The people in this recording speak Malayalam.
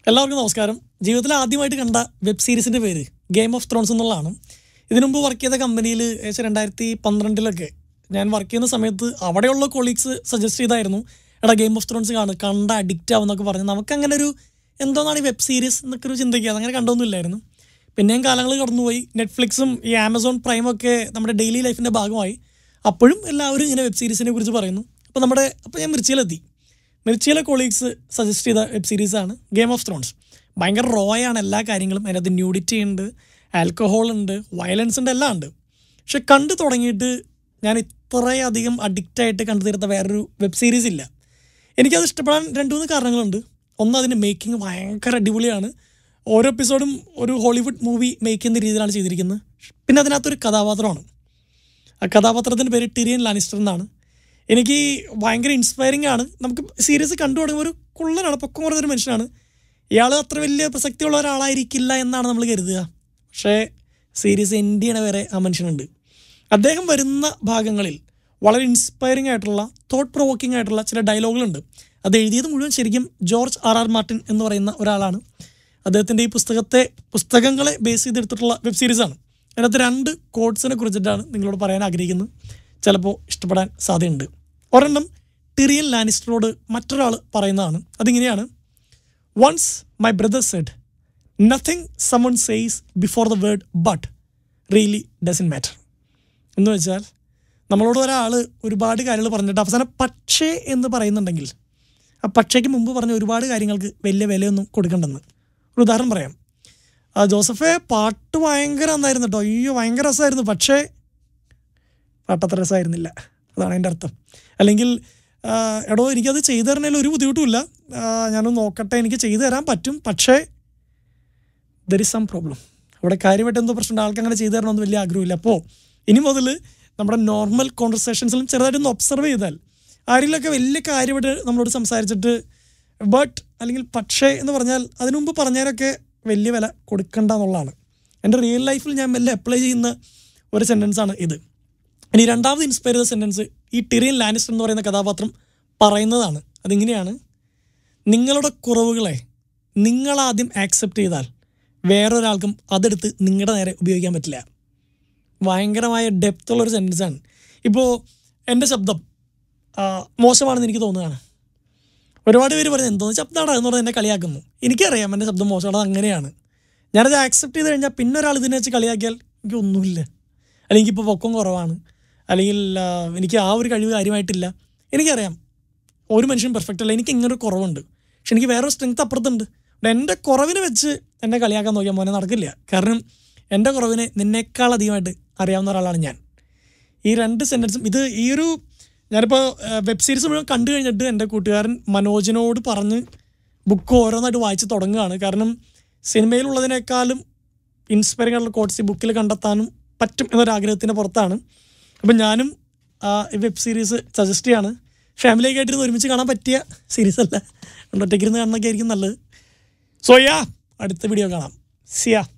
എല്ലാവർക്കും നമസ്കാരം ജീവിതത്തിൽ ആദ്യമായിട്ട് കണ്ട വെബ് സീരീസിന്റെ പേര് ഗെയിം ഓഫ് ത്രോൺസ് എന്നുള്ളതാണ് ഇതിനു മുമ്പ് വർക്ക് ചെയ്ത കമ്പനിയിൽ ഏകദേശം രണ്ടായിരത്തി പന്ത്രണ്ടിലൊക്കെ ഞാൻ വർക്ക് ചെയ്യുന്ന സമയത്ത് അവിടെയുള്ള കൊളീഗ്സ് സജസ്റ്റ് ചെയ്തായിരുന്നു എടാ ഗെയിം ഓഫ് ത്രോൺസ് കാണും കണ്ട അഡിക്റ്റ് ആവും എന്നൊക്കെ പറഞ്ഞ് നമുക്ക് അങ്ങനെ ഒരു എന്തോന്നാണ് ഈ വെബ് സീരീസ് എന്നൊക്കെ ഒരു ചിന്തിക്കുക അങ്ങനെ കണ്ടൊന്നുമില്ലായിരുന്നു പിന്നെയും കാലങ്ങൾ കടന്നുപോയി നെറ്റ്ഫ്ലിക്സും ഈ ആമസോൺ പ്രൈമൊക്കെ നമ്മുടെ ഡെയിലി ലൈഫിൻ്റെ ഭാഗമായി അപ്പോഴും എല്ലാവരും ഇങ്ങനെ വെബ് സീരീസിനെ കുറിച്ച് പറയുന്നു അപ്പോൾ നമ്മുടെ അപ്പോൾ ഞാൻ മിർച്ചിയിലെത്തി മിർച്ചിയിലെ കൊളീഗ്സ് സജസ്റ്റ് ചെയ്ത വെബ് സീരീസാണ് ഗെയിം ഓഫ് ത്രോൺസ് ഭയങ്കര റോയാണ് എല്ലാ കാര്യങ്ങളും അതിനകത്ത് ന്യൂഡിറ്റി ഉണ്ട് ആൽക്കഹോൾ ഉണ്ട് വയലൻസ് ഉണ്ട് എല്ലാം ഉണ്ട് പക്ഷെ കണ്ടു തുടങ്ങിയിട്ട് ഞാൻ ഇത്രയധികം അഡിക്റ്റായിട്ട് കണ്ടു തീർത്ത വേറൊരു വെബ് സീരീസ് ഇല്ല എനിക്കത് ഇഷ്ടപ്പെടാൻ രണ്ട് മൂന്ന് കാരണങ്ങളുണ്ട് ഒന്ന് അതിൻ്റെ മേക്കിംഗ് ഭയങ്കര അടിപൊളിയാണ് ഓരോ എപ്പിസോഡും ഒരു ഹോളിവുഡ് മൂവി മേക്ക് ചെയ്യുന്ന രീതിയിലാണ് ചെയ്തിരിക്കുന്നത് പിന്നെ അതിനകത്തൊരു കഥാപാത്രമാണ് ആ കഥാപാത്രത്തിൻ്റെ പേര് ടിരിയൻ ലാനിസ്റ്റർ എന്നാണ് എനിക്ക് ഭയങ്കര ഇൻസ്പയറിംഗ് ആണ് നമുക്ക് സീരീസ് കണ്ടു തുടങ്ങുമ്പോൾ ഒരു കുള്ളനാണ് പൊക്കം കുറഞ്ഞൊരു മനുഷ്യനാണ് ഇയാൾ അത്ര വലിയ പ്രസക്തിയുള്ള ഒരാളായിരിക്കില്ല എന്നാണ് നമ്മൾ കരുതുക പക്ഷേ സീരീസ് എൻഡ് ചെയ്യണ വരെ ആ മനുഷ്യനുണ്ട് അദ്ദേഹം വരുന്ന ഭാഗങ്ങളിൽ വളരെ ഇൻസ്പയറിംഗ് ആയിട്ടുള്ള തോട്ട് പ്രൊവോക്കിംഗ് ആയിട്ടുള്ള ചില ഡയലോഗുകളുണ്ട് അത് എഴുതിയത് മുഴുവൻ ശരിക്കും ജോർജ് ആർ ആർ മാർട്ടിൻ എന്ന് പറയുന്ന ഒരാളാണ് അദ്ദേഹത്തിൻ്റെ ഈ പുസ്തകത്തെ പുസ്തകങ്ങളെ ബേസ് ചെയ്തെടുത്തിട്ടുള്ള വെബ് സീരീസാണ് അതിനകത്ത് രണ്ട് കോഡ്സിനെ കുറിച്ചിട്ടാണ് നിങ്ങളോട് പറയാൻ ആഗ്രഹിക്കുന്നത് ചിലപ്പോൾ ഇഷ്ടപ്പെടാൻ സാധ്യതയുണ്ട് ഒരെണ്ണം ടിറിയൻ ലാനിസ്റ്ററോട് മറ്റൊരാൾ പറയുന്നതാണ് അതിങ്ങനെയാണ് once my brother said nothing someone says before the word but really doesn't matter എന്ന് വെച്ചാൽ നമ്മളോട് ഒരാൾ ഒരുപാട് കാര്യങ്ങൾ പറഞ്ഞിട്ട് അവസാനം പക്ഷേ എന്ന് പറയുന്നുണ്ടെങ്കിൽ ആ പക്ഷേക്ക് മുമ്പ് പറഞ്ഞ ഒരുപാട് കാര്യങ്ങൾക്ക് വലിയ വിലയൊന്നും കൊടുക്കണ്ടെന്ന് ഒരു ഉദാഹരണം പറയാം ആ ജോസഫെ പാട്ട് ഭയങ്കര നന്നായിരുന്നു കേട്ടോ അയ്യോ ഭയങ്കര രസമായിരുന്നു പക്ഷേ പാട്ടത്ര രസമായിരുന്നില്ല അതാണ് എൻ്റെ അർത്ഥം അല്ലെങ്കിൽ ആ, എടോ എനിക്കത് ചെയ്തു തരണേൽ ഒരു ബുദ്ധിമുട്ടുമില്ല ആ, ഞാനൊന്ന് നോക്കട്ടെ എനിക്ക് ചെയ്തു തരാൻ പറ്റും പക്ഷേ ദർ ഇസ് സം പ്രോബ്ലം അവിടെ കാര്യമായിട്ട് എന്തോ പ്രശ്നമുണ്ട് ആൾക്ക് അങ്ങനെ ചെയ്തു തരണമെന്ന് വലിയ ആഗ്രഹമില്ല അപ്പോൾ ഇനി മുതൽ നമ്മുടെ നോർമൽ കോൺവെർസേഷൻസിലും ചെറുതായിട്ടൊന്ന് ഒബ്സർവ് ചെയ്താൽ ആരെങ്കിലുമൊക്കെ വലിയ കാര്യമായിട്ട് നമ്മളോട് സംസാരിച്ചിട്ട് ബട്ട് അല്ലെങ്കിൽ പക്ഷേ എന്ന് പറഞ്ഞാൽ അതിനു മുമ്പ് പറഞ്ഞതിനൊക്കെ വലിയ വില കൊടുക്കണ്ട എന്നുള്ളതാണ് എൻ്റെ റിയൽ ലൈഫിൽ ഞാൻ മെല്ലെ അപ്ലൈ ചെയ്യുന്ന ഒരു സെൻറ്റൻസാണ് ഇത് ഇനി രണ്ടാമത് ഇൻസ്പയർ ചെയ്ത സെൻറ്റൻസ് ഈ ടിറിയൻ ലാനിസ്റ്റർ എന്ന് പറയുന്ന കഥാപാത്രം പറയുന്നതാണ് അതിങ്ങനെയാണ് നിങ്ങളുടെ കുറവുകളെ നിങ്ങളാദ്യം ആക്സെപ്റ്റ് ചെയ്താൽ വേറൊരാൾക്കും അതെടുത്ത് നിങ്ങളുടെ നേരെ ഉപയോഗിക്കാൻ പറ്റില്ല ഭയങ്കരമായ ഡെപ്ത് ഉള്ളൊരു സെൻറ്റൻസാണ് ഇപ്പോൾ എൻ്റെ ശബ്ദം ആ, മോശമാണെന്ന് എനിക്ക് തോന്നുകയാണ് ഒരുപാട് പേര് പറയുന്നത് എന്തോന്ന് ശബ്ദമാണ് എന്ന് പറഞ്ഞ് എന്നെ കളിയാക്കുന്നു എനിക്കറിയാം എൻ്റെ ശബ്ദം മോശമാണ് അത് അങ്ങനെയാണ് ഞാനത് ആക്സെപ്റ്റ് ചെയ്ത് കഴിഞ്ഞാൽ പിന്നെ ഒരാൾ ഇതിനെ വെച്ച് കളിയാക്കിയാൽ എനിക്ക് ഒന്നുമില്ല അല്ലെങ്കിൽ ഇപ്പോൾ പൊക്കം കുറവാണ് അല്ലെങ്കിൽ ആ, എനിക്ക് ആ ഒരു കഴിവ് കാര്യമായിട്ടില്ല എനിക്കറിയാം ഒരു മനുഷ്യൻ പെർഫെക്റ്റ് അല്ല എനിക്ക് ഇങ്ങനെ ഒരു കുറവുണ്ട് പക്ഷെ എനിക്ക് വേറെ സ്ട്രെങ്ത് അപ്പുറത്തുണ്ട് അതുകൊണ്ട് എൻ്റെ കുറവിനെ വെച്ച് എന്നെ കളിയാക്കാൻ നോക്കിയാൽ മോനെ നടക്കില്ല കാരണം എൻ്റെ കുറവിനെ നിന്നേക്കാൾ അധികമായിട്ട് അറിയാവുന്ന ഒരാളാണ് ഞാൻ ഈ രണ്ട് സെൻറ്റൻസും ഇത് ഈ ഒരു ഞാനിപ്പോൾ വെബ് സീരീസ് മുഴുവൻ കണ്ടു കഴിഞ്ഞിട്ട് എൻ്റെ കൂട്ടുകാരൻ മനോജിനോട് പറഞ്ഞ് ബുക്ക് ഓരോന്നായിട്ട് വായിച്ച് തുടങ്ങുകയാണ് കാരണം സിനിമയിലുള്ളതിനേക്കാളും ഇൻസ്പയറിംഗ് ആയിട്ടുള്ള കോട്ട്സ് ഈ ബുക്കിൽ കണ്ടെത്താനും പറ്റും എന്നൊരാഗ്രഹത്തിൻ്റെ പുറത്താണ് അപ്പം ഞാനും ആ വെബ് സീരീസ് സജസ്റ്റ് ചെയ്യാണ് ഫാമിലിയൊക്കെ ആയിട്ടിരുന്ന് ഒരുമിച്ച് കാണാൻ പറ്റിയ സീരീസ് അല്ല അതുകൊണ്ട് ഒറ്റയ്ക്കിരുന്ന് കാണുന്നൊക്കെ ആയിരിക്കും നല്ലത് സോ യാ അടുത്ത വീഡിയോ കാണാം സിയാ